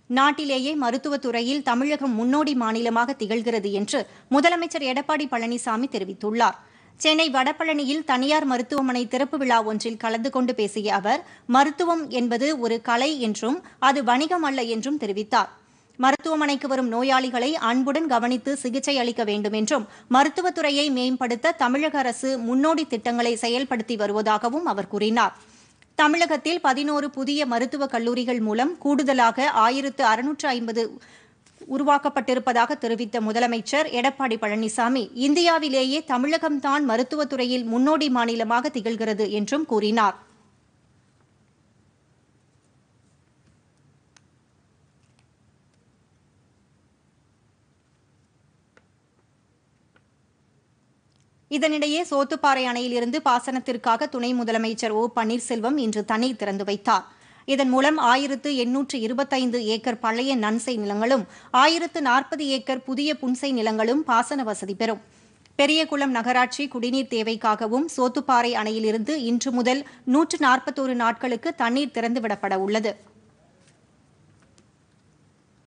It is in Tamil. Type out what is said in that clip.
நாட்டிலேயே மருத்துவத் துறையில் தமிழகம் முன்னோடி மாநிலமாக திகழ்கிறது என்று முதலமைச்சர் எடப்பாடி பழனிசாமி தெரிவித்துள்ளார் சென்னை வடபழனியில் தனியார் மருத்துவமனை திறப்பு விழா ஒன்றில் கலந்து கொண்டு பேசிய அவர் மருத்துவம் என்பது ஒரு கலை என்றும் அது வணிகம் அல்ல என்றும் தெரிவித்தார் மருத்துவமனைக்கு வரும் நோயாளிகளை அன்புடன் கவனித்து சிகிச்சை அளிக்க வேண்டும் என்றும் மருத்துவத்துறையை மேம்படுத்த தமிழக அரசு முன்னோடி திட்டங்களை செயல்படுத்தி வருவதாகவும் அவர் கூறினார் தமிழகத்தில் பதினோரு புதிய மருத்துவக் கல்லூரிகள் மூலம் கூடுதலாக ஆயிரத்து அறுநூற்று ஐம்பது உருவாக்கப்பட்டிருப்பதாக தெரிவித்த முதலமைச்சர் எடப்பாடி பழனிசாமி இந்தியாவிலேயே தமிழகம்தான் மருத்துவத்துறையில் முன்னோடி மாநிலமாக திகழ்கிறது என்றும் கூறினார் இதனிடையே சோத்துப்பாறை அணையிலிருந்து பாசனத்திற்காக துணை முதலமைச்சர் ஓ பன்னீர்செல்வம் இன்று தண்ணீர் திறந்து வைத்தார் இதன் மூலம் ஆயிரத்து எண்ணூற்று இருபத்தைந்து ஏக்கர் பழைய நன்சை நிலங்களும் ஆயிரத்து நாற்பது ஏக்கர் புதிய புன்சை நிலங்களும் பாசன வசதி பெறும் பெரியகுளம் நகராட்சி குடிநீர் தேவைக்காகவும் சோத்துப்பாறை அணையிலிருந்து இன்று முதல் நூற்று நாற்பத்தோரு நாட்களுக்கு தண்ணீர் திறந்துவிடப்பட உள்ளது